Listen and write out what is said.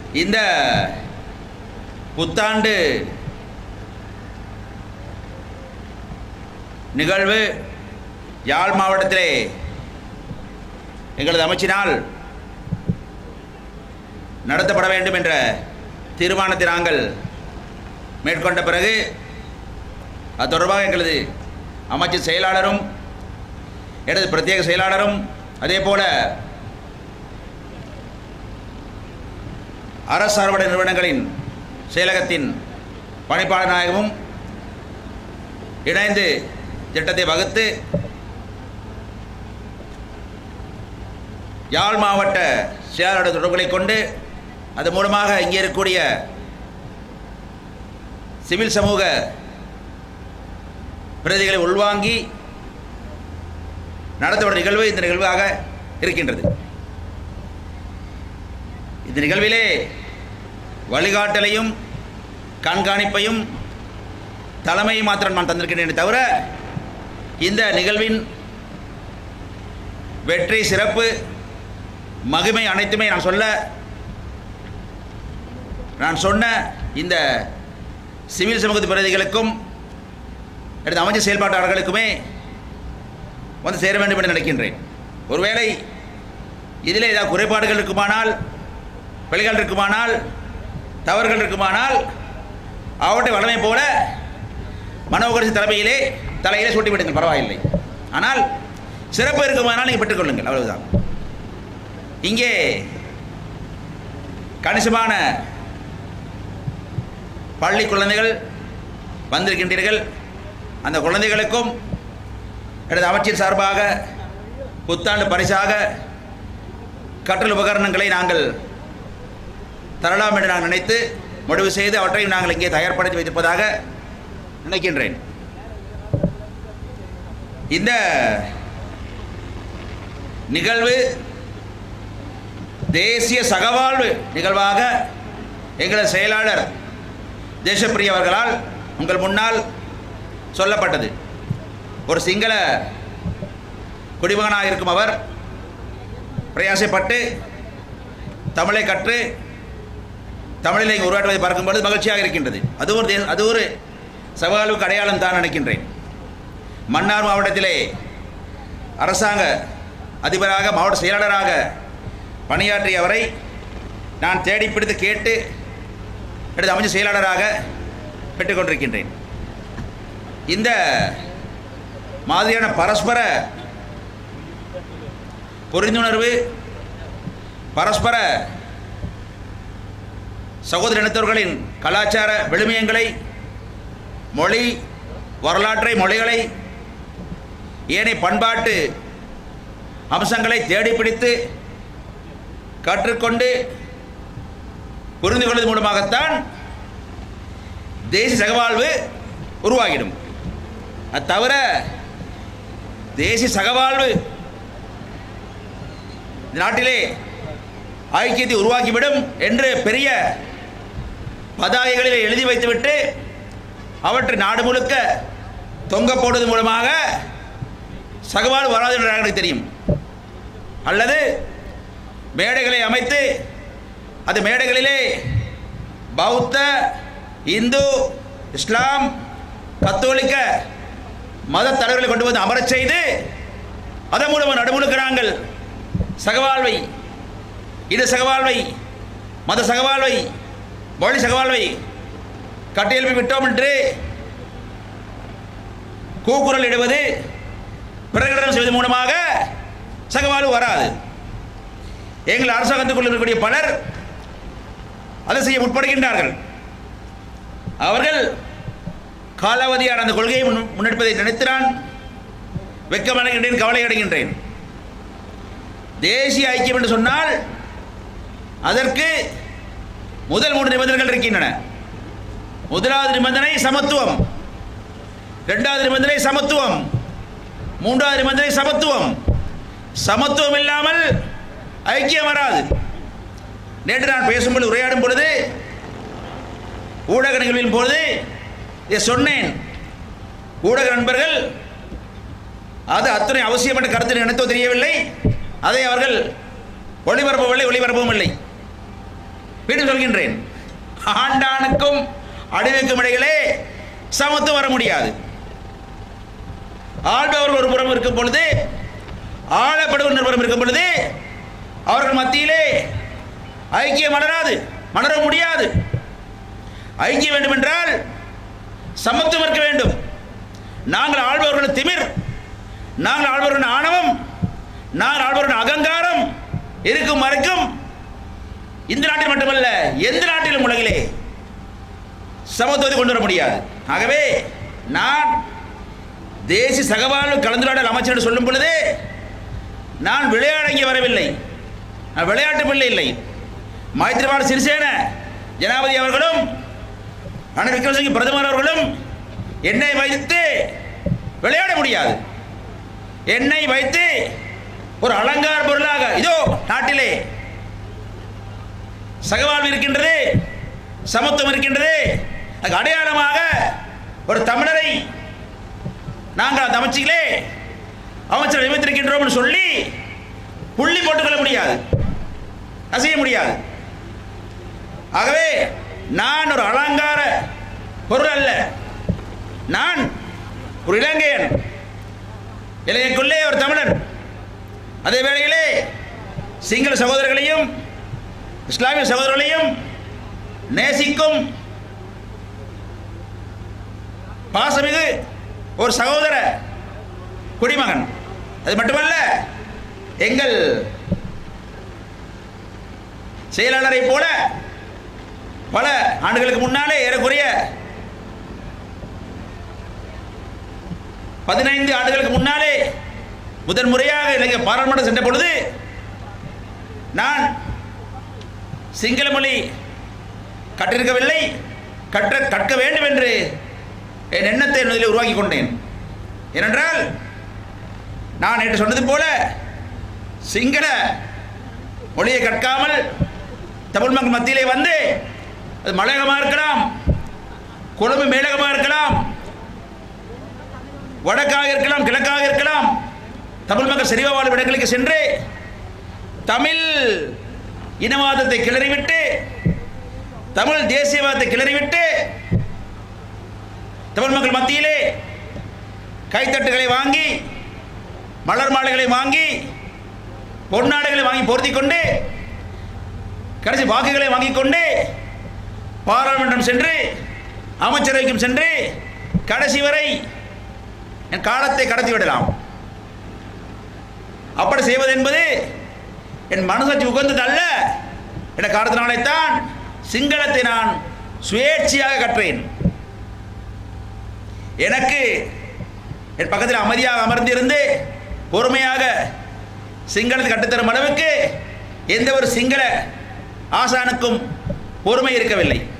இந்த புத்தாண்டு நிகழ்வு யாழ் மாவட்டத்திலே எங்களது அமைச்சினால் நடத்தப்பட வேண்டும் என்ற தீர்மானத்தை நாங்கள் மேற்கொண்ட பிறகு அது தொடர்பாக எங்களது அமைச்சர் செயலாளரும் எனது பிரத்யேக செயலாளரும் அதே போல அரசு சார்பற்ற நிறுவனங்களின் செயலகத்தின் பணிப்பாளர் நாயகமும் இணைந்து திட்டத்தை வகுத்து யாழ் மாவட்ட செயலாளர் தொடர்புகளை கொண்டு அது மூலமாக இங்கே இருக்கக்கூடிய சிவில் சமூக பிரதிகளை உள்வாங்கி நடத்தப்படும் நிகழ்வு இந்த நிகழ்வாக இருக்கின்றது இந்த நிகழ்விலே வழிகாட்டலையும் கண்காணிப்பையும் தலைமையை மாத்திரம் நான் தந்திருக்கின்றேனே தவிர இந்த நிகழ்வின் வெற்றி சிறப்பு மகிமை அனைத்துமே நான் சொல்ல நான் சொன்ன இந்த சிவில் சமூகத்து பிரதிகளுக்கும் எடுத்த அமைச்சர் செயல்பாட்டாளர்களுக்குமே வந்து சேர வேண்டும் என்று நினைக்கின்றேன் ஒருவேளை இதில் ஏதாவது குறைபாடுகள் இருக்குமானால் பிழைகள் இருக்குமானால் தவறுகள் இருக்குமானால் அவற்றை வளமை போல மனோகரசி தலைமையிலே தலையிலே சூட்டி விடுங்கள் பரவாயில்லை ஆனால் சிறப்பு இருக்குமானால் நீங்கள் பெற்றுக்கொள்ளுங்கள் அவ்வளவுதான் இங்கே கணிசமான பள்ளி குழந்தைகள் வந்திருக்கின்றீர்கள் அந்த குழந்தைகளுக்கும் எனது அமைச்சர் சார்பாக புத்தாண்டு பரிசாக கற்றல் உபகரணங்களை நாங்கள் தரலாம் என்று நான் நினைத்து முடிவு செய்து அவற்றையும் நாங்கள் இங்கே தயார்படுத்தி வைத்திருப்பதாக நினைக்கின்றேன் இந்த நிகழ்வு தேசிய சகவாழ்வு நிகழ்வாக எங்களது செயலாளர் தேசப்பிரிய அவர்களால் உங்கள் முன்னால் சொல்லப்பட்டது ஒரு சிங்கள குடிமகனாக இருக்கும் அவர் பிரயாசப்பட்டு தமிழை கற்று தமிழில் இங்கே உருவாற்றுவதை பார்க்கும்பொழுது மகிழ்ச்சியாக இருக்கின்றது அது ஒரு தே- அது ஒரு சவாலுக்கு அடையாளம் தான் நினைக்கின்றேன் மன்னார் மாவட்டத்திலே அரசாங்க அதிபராக மாவட்ட செயலாளராக பணியாற்றிய அவரை நான் தேடி பிடித்து கேட்டு எடுத்து அமைச்சர் செயலாளராக பெற்றுக்கொண்டிருக்கின்றேன் இந்த மாதிரியான பரஸ்பர புரிந்துணர்வு பரஸ்பர சகோதர இனத்தவர்களின் கலாச்சார விழுமியங்களை மொழி வரலாற்றை மொழிகளை ஏனைய பண்பாட்டு அம்சங்களை தேடி பிடித்து கற்றுக்கொண்டு புரிந்து கொள்வதன் மூலமாகத்தான் தேசிய சகவாழ்வு உருவாகிடும் அது தவிர தேசிய சகவாழ்வு இந்த நாட்டிலே ஐக்கியத்தை உருவாக்கிவிடும் என்று பெரிய பதாகைகளில் எழுதி வைத்துவிட்டு அவற்றை நாடு முழுக்க தொங்க போடுவது மூலமாக சகவாழ்வு வராது என்று எனக்கு தெரியும் அல்லது மேடைகளை அமைத்து அது மேடைகளிலே பௌத்த இந்து இஸ்லாம் கத்தோலிக்க மத தலைவர்களை கொண்டு வந்து அமரச் செய்து அதன் மூலமாக நடுமுழுக்க நாங்கள் சகவாழ்வை இன சகவாழ்வை மத சகவாழ்வை மொழி சகவாழ்வை கட்டியெழுப்பி விட்டோம் என்று கூக்குரல் இடுவது பிரகடனம் செய்வதன் மூலமாக சகவாழ்வு வராது எங்கள் அரசாங்கத்துக்குள் இருக்கக்கூடிய பலர் அதை செய்ய முற்படுகின்றார்கள் அவர்கள் காலாவதியான அந்த கொள்கையை முன் முன்னெடுப்பதை நினைத்து நான் வெக்கமடைகின்றேன் கவலை அடைகின்றேன் தேசிய ஐக்கியம் என்று சொன்னால் அதற்கு முதல் மூன்று நிபந்தனைகள் இருக்கின்றன முதலாவது நிபந்தனை சமத்துவம் இரண்டாவது நிபந்தனை சமத்துவம் மூன்றாவது நிபந்தனை சமத்துவம் சமத்துவம் இல்லாமல் ஐக்கியம் வராது நேற்று நான் பேசும்போது உரையாடும் பொழுது ஊடக நிகழ்வின் பொழுது இதை சொன்னேன் ஊடக நண்பர்கள் அது அத்தனை அவசியம் என்ற கருத்து நினைத்தோ தெரியவில்லை அதை அவர்கள் ஒளிபரப்பவில்லை ஒளிபரப்பவும் இல்லை மீண்டும் சொல்கின்றேன் ஆண்டானுக்கும் அடிமைக்கும் இடையிலே சமத்துவம் வர முடியாது ஆள்பவர் ஒரு புறம் இருக்கும் பொழுது ஆளப்படுவர் ஒரு புறம் இருக்கும் பொழுது அவர்கள் மத்தியிலே ஐக்கியம் மலராது மலர முடியாது ஐக்கியம் வேண்டும் என்றால் சமத்துவம் இருக்க வேண்டும் நாங்கள் ஆள்பவர்கள் திமிர் நாங்கள் ஆள்பவர்கள் ஆணவம் நாங்கள் ஆள்பவர்கள் அகங்காரம் இருக்கும் வரைக்கும் இந்த நாட்டில் மட்டுமல்ல எந்த நாட்டிலும் உலகிலே சமத்துவத்தை கொண்டு வர முடியாது ஆகவே நான் தேசிய சகவாழ்வு கலந்துரையாடல் அமைச்சர் என்று சொல்லும் பொழுது நான் விளையாட இங்கே வரவில்லை நான் விளையாட்டு பிள்ளை இல்லை மைத்ரிபால சிறிசேன ஜனாபதி அவர்களும் ரணில் விக்ரமசிங்க பிரதமர் அவர்களும் என்னை வைத்து விளையாட முடியாது என்னை வைத்து ஒரு அலங்கார பொருளாக இதோ நாட்டிலே சகவாழ்வு இருக்கின்றது சமத்துவம் இருக்கின்றது அதுக்கு அடையாளமாக ஒரு தமிழரை நாங்கள் அந்த அமைச்சிகளே அமைச்சர் நியமித்திருக்கின்றோம்னு சொல்லி புள்ளி போட்டுக்கொள்ள முடியாது அசைய முடியாது ஆகவே நான் ஒரு அலங்கார பொருள் அல்ல நான் ஒரு இலங்கையன் இலங்கைக்குள்ளே ஒரு தமிழன் அதே வேளையிலே சிங்கள சகோதரர்களையும் இஸ்லாமிய சகோதரர்களையும் நேசிக்கும் பாசமிகு ஒரு சகோதர குடிமகன் அது மட்டுமல்ல எங்கள் செயலாளரை போல பல ஆண்டுகளுக்கு முன்னாலே ஏறக்குறைய பதினைந்து ஆண்டுகளுக்கு முன்னாலே முதன் முறையாக இலங்கை பாராளுமன்றம் சென்ற பொழுது நான் சிங்கள மொழி கற்றிருக்கவில்லை கற்ற கற்க வேண்டும் என்று என் எண்ணத்தை என்னதில் உருவாக்கி கொண்டேன் ஏனென்றால் நான் நேற்று சொன்னது போல சிங்கள மொழியை கற்காமல் தமிழ் மக்கள் மத்தியிலே வந்து அது மலையகமாக இருக்கலாம் கொழும்பு மேலகமாக இருக்கலாம் வடக்காக இருக்கலாம் கிழக்காக இருக்கலாம் தமிழ் மக்கள் செறிவா வாழும் இடங்களுக்கு சென்று தமிழ் இனவாதத்தை கிளறிவிட்டு தமிழ் தேசியவாதத்தை கிளறிவிட்டு தமிழ் மக்கள் மத்தியிலே கைத்தட்டுகளை வாங்கி மலர் மாலைகளை வாங்கி பொன்னாடைகளை வாங்கி பொருத்தி கொண்டு கடைசி வாக்குகளை வாங்கிக் கொண்டு பாராளுமன்றம் சென்று அமைச்சரவைக்கும் சென்று கடைசி வரை என் காலத்தை கடத்தி விடலாம் அப்படி செய்வது என்பது என் மனசாட்சி உகந்தது அல்ல என்ற காரணத்தினாலேத்தான் சிங்களத்தை நான் சுயேட்சையாக கற்றேன் எனக்கு என் பக்கத்தில் அமைதியாக அமர்ந்திருந்து பொறுமையாக சிங்களத்தை கற்றுத்தரும் அளவுக்கு எந்த ஒரு சிங்கள ஆசானுக்கும் பொறுமை இருக்கவில்லை